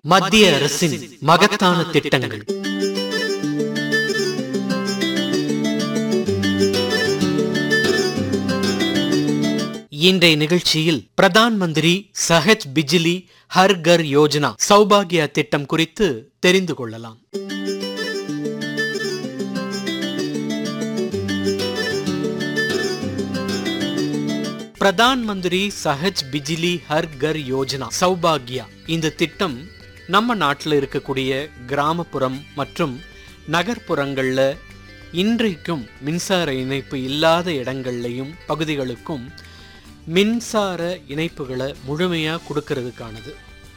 மத்திய அரசின் மகத்தான திட்டங்கள் இன்றைய நிகழ்ச்சியில் பிரதான் மந்திரி சஹஜ் பிஜிலி ஹர் கர் யோஜனா சௌபாகியா திட்டம் குறித்து தெரிந்து கொள்ளலாம் பிரதான் மந்திரி சஹஜ் பிஜிலி ஹர் கர் யோஜனா சௌபாகியா இந்த திட்டம் நம்ம நாட்டில் இருக்கக்கூடிய கிராமப்புறம் மற்றும் நகர்ப்புறங்கள்ல இன்றைக்கும் மின்சார இணைப்பு இல்லாத இடங்கள்லையும் பகுதிகளுக்கும் மின்சார இணைப்புகளை முழுமையாக கொடுக்கறதுக்கானது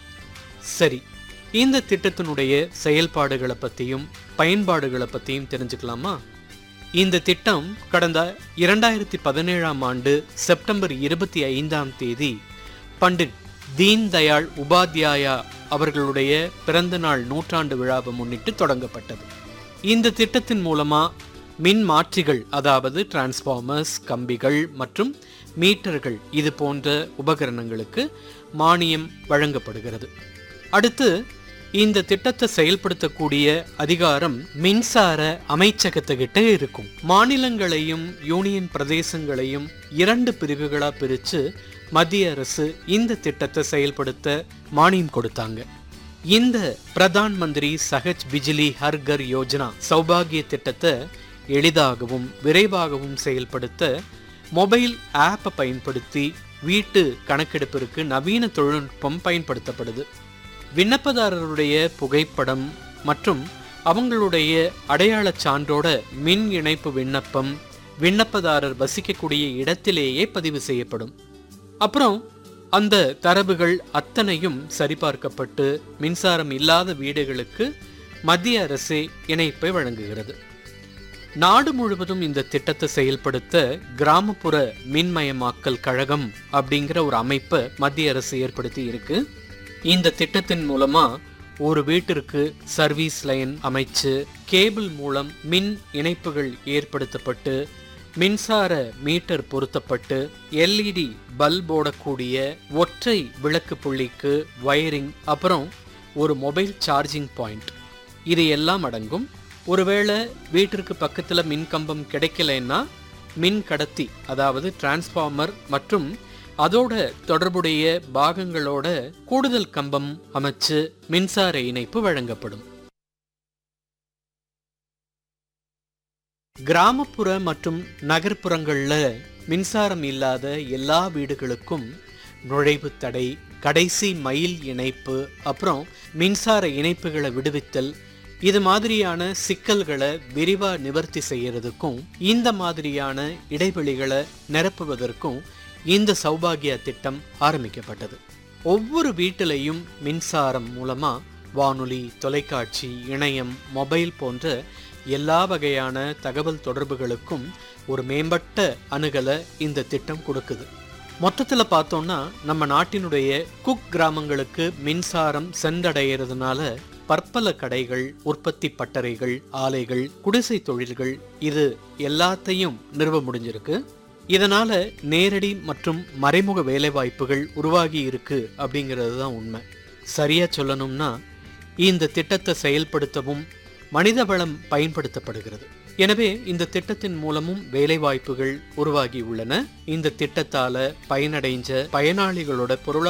சரி இந்த திட்டத்தினுடைய செயல்பாடுகளை பற்றியும் பயன்பாடுகளை பற்றியும் தெரிஞ்சுக்கலாமா இந்த திட்டம் கடந்த இரண்டாயிரத்தி பதினேழாம் ஆண்டு செப்டம்பர் இருபத்தி ஐந்தாம் தேதி பண்டிட் தீன் தயாள் உபாத்யாயா அவர்களுடைய பிறந்த நாள் நூற்றாண்டு விழாவை முன்னிட்டு தொடங்கப்பட்டது இந்த திட்டத்தின் மூலமா மின் மாற்றிகள் அதாவது டிரான்ஸ்ஃபார்மர்ஸ் கம்பிகள் மற்றும் மீட்டர்கள் இது போன்ற உபகரணங்களுக்கு மானியம் வழங்கப்படுகிறது அடுத்து இந்த திட்டத்தை செயல்படுத்தக்கூடிய அதிகாரம் மின்சார அமைச்சகத்துக்கிட்ட இருக்கும் மாநிலங்களையும் யூனியன் பிரதேசங்களையும் இரண்டு பிரிவுகளா பிரிச்சு மத்திய அரசு இந்த திட்டத்தை செயல்படுத்த மானியம் கொடுத்தாங்க இந்த பிரதான் மந்திரி சஹஜ் பிஜிலி ஹர் கர் யோஜனா சௌபாகிய திட்டத்தை எளிதாகவும் விரைவாகவும் செயல்படுத்த மொபைல் ஆப்பை பயன்படுத்தி வீட்டு கணக்கெடுப்பிற்கு நவீன தொழில்நுட்பம் பயன்படுத்தப்படுது விண்ணப்பதாரருடைய புகைப்படம் மற்றும் அவங்களுடைய அடையாளச் சான்றோட மின் இணைப்பு விண்ணப்பம் விண்ணப்பதாரர் வசிக்கக்கூடிய இடத்திலேயே பதிவு செய்யப்படும் அப்புறம் அந்த தரவுகள் அத்தனையும் சரிபார்க்கப்பட்டு மின்சாரம் இல்லாத வீடுகளுக்கு மத்திய அரசே இணைப்பை வழங்குகிறது நாடு முழுவதும் இந்த திட்டத்தை செயல்படுத்த கிராமப்புற மின்மயமாக்கல் கழகம் அப்படிங்கிற ஒரு அமைப்பை மத்திய அரசு ஏற்படுத்தி இருக்கு இந்த திட்டத்தின் மூலமா ஒரு வீட்டிற்கு சர்வீஸ் லைன் அமைச்சு கேபிள் மூலம் மின் இணைப்புகள் ஏற்படுத்தப்பட்டு மின்சார மீட்டர் பொருத்தப்பட்டு எல்இடி பல்ப் ஓடக்கூடிய ஒற்றை விளக்கு புள்ளிக்கு வயரிங் அப்புறம் ஒரு மொபைல் சார்ஜிங் பாயிண்ட் இது எல்லாம் அடங்கும் ஒருவேளை வீட்டிற்கு பக்கத்துல மின் கம்பம் கிடைக்கலன்னா மின் கடத்தி அதாவது டிரான்ஸ்ஃபார்மர் மற்றும் அதோட தொடர்புடைய பாகங்களோட கூடுதல் கம்பம் அமைச்சு மின்சார இணைப்பு வழங்கப்படும் கிராமப்புற மற்றும் நகர்ப்புறங்கள்ல மின்சாரம் இல்லாத எல்லா வீடுகளுக்கும் நுழைவு தடை கடைசி மைல் இணைப்பு அப்புறம் மின்சார இணைப்புகளை விடுவித்தல் இது மாதிரியான சிக்கல்களை விரிவா நிவர்த்தி செய்யறதுக்கும் இந்த மாதிரியான இடைவெளிகளை நிரப்புவதற்கும் இந்த சௌபாகியா திட்டம் ஆரம்பிக்கப்பட்டது ஒவ்வொரு வீட்டிலையும் மின்சாரம் மூலமா வானொலி தொலைக்காட்சி இணையம் மொபைல் போன்ற எல்லா வகையான தகவல் தொடர்புகளுக்கும் ஒரு மேம்பட்ட அணுகலை இந்த திட்டம் கொடுக்குது மொத்தத்தில் பார்த்தோம்னா நம்ம நாட்டினுடைய குக் கிராமங்களுக்கு மின்சாரம் சென்றடைகிறதுனால பற்பல கடைகள் உற்பத்தி பட்டறைகள் ஆலைகள் குடிசை தொழில்கள் இது எல்லாத்தையும் நிறுவ முடிஞ்சிருக்கு இதனால நேரடி மற்றும் மறைமுக வேலைவாய்ப்புகள் உருவாகி இருக்கு அப்படிங்கிறது தான் உண்மை சரியா சொல்லணும்னா இந்த திட்டத்தை செயல்படுத்தவும் மனித வளம் பயன்படுத்தப்படுகிறது எனவே இந்த திட்டத்தின் மூலமும் வேலைவாய்ப்புகள் உருவாகி உள்ளன இந்த திட்டத்தால பயனடைஞ்ச பயனாளிகளோட பொருளா